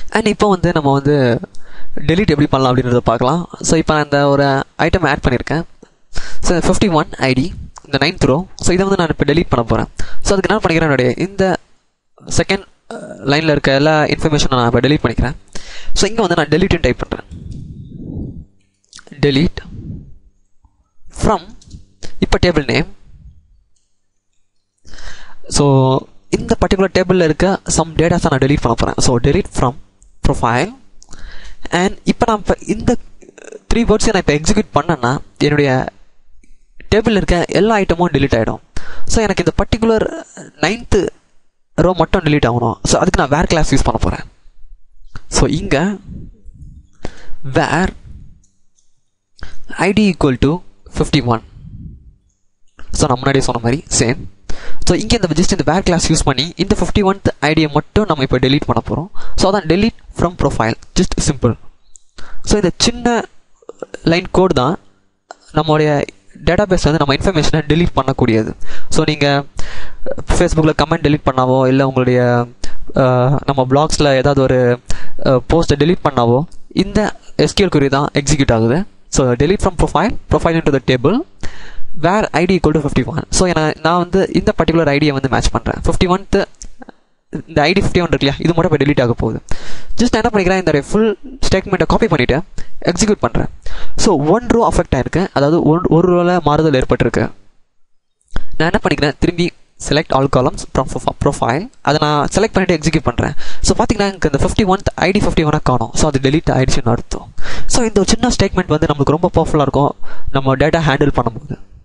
and இப்போ வந்து நம்ம வந்து delete எப்படி பண்ணலாம் அப்படின்றத பார்க்கலாம் ஸோ இப்போ நான் இந்த ஒரு ஐட்டம் ஆட் பண்ணியிருக்கேன் ஸோ ஃபிஃப்டி ஒன் ஐடி இந்த நைன்த் ரோ ஸோ இதை வந்து நான் இப்போ delete பண்ண போகிறேன் ஸோ அதுக்கு என்ன பண்ணிக்கிறேன் என்னுடைய இந்த செகண்ட் லைனில் இருக்க எல்லா இன்ஃபர்மேஷனும் நான் இப்போ delete பண்ணிக்கிறேன் ஸோ இங்கே வந்து நான் delete டைப் பண்ணுறேன் delete from இப்போ டேபிள் நேம் ஸோ இந்த பர்டிகுலர் டேபிளில் இருக்க சம் டேட்டாஸை நான் delete பண்ண போகிறேன் so delete from profile and இப்போ நான் இப்போ இந்த த்ரீ வேர்ட்ஸை நான் இப்போ எக்ஸிக்யூட் பண்ணேன்னா என்னுடைய டேபிளில் இருக்க எல்லா ஐட்டமும் delete ஆகிடும் ஸோ எனக்கு இந்த பர்டிகுலர் நைன்த்து ரோ மட்டும் delete ஆகணும் ஸோ அதுக்கு நான் வேர் கிளாஸ் யூஸ் பண்ண போகிறேன் ஸோ இங்கே where ID equal to fifty one so நான் முன்னாடியே சொன்ன மாதிரி சேம் ஸோ இங்கே இந்த ஜஸ்ட் இந்த வேர் கிளாஸ் யூஸ் பண்ணி இந்த ஃபிஃப்டி ஒன்த் ஐடியை மட்டும் நம்ம இப்போ delete பண்ண போகிறோம் ஸோ அதான் delete from profile just simple so இந்த சின்ன லைன் கோட் தான் நம்மளுடைய டேட்டாபேஸ் வந்து நம்ம இன்ஃபர்மேஷனை delete பண்ணக்கூடியது ஸோ நீங்கள் ஃபேஸ்புக்கில் கமெண்ட் delete பண்ணாவோ இல்லை உங்களுடைய அஹ், நம்ம பிளாக்ஸில் ஏதாவது ஒரு போஸ்ட்டை delete பண்ணாவோ இந்த எஸ்கியூஎல் குறி தான் எக்ஸிக்யூட் ஆகுது so delete from profile profile into the table where ID equal to fifty one so நான் வந்து இந்த பர்டிகுலர் ஐடியை வந்து மேட்ச் பண்ணுறேன் ஃபிஃப்டி ஒன்த்து இந்த ஐடி ஃபிஃப்டி ஒன் இருக்கு இல்லையா இது மட்டும் இப்போ delete ஆக போகுது ஜஸ்ட் என்ன பண்ணிக்கிறேன் இந்த ஃபுல் ஸ்டேட்மெண்ட்டை காப்பி பண்ணிவிட்டு எக்ஸிக்யூட் பண்ணுறேன் ஸோ ஒன் ரோ அஃபெக்ட் ஆயிருக்கு அதாவது ஒரு ஒரு ரோவில் மாறுதல் ஏற்பட்டிருக்கு நான் என்ன பண்ணிக்கிறேன் திரும்பி select all columns from profile அதை நான் செலக்ட் பண்ணிட்டு எக்ஸிக்யூட் பண்ணுறேன் ஸோ பார்த்தீங்கன்னா எனக்கு இந்த ஃபிஃப்டி ஒன்த் ஐடி ஃபிஃப்டி ஒனாக காணும் ஸோ அது delete ஆயிடுச்சுன்னு அர்த்தம் ஸோ இந்த ஒரு சின்ன ஸ்டேட்மெண்ட் வந்து நமக்கு ரொம்ப பவர்ஃபுல்லாக இருக்கும் நம்ம டேட்டா ஹேண்டில் பண்ணும்போது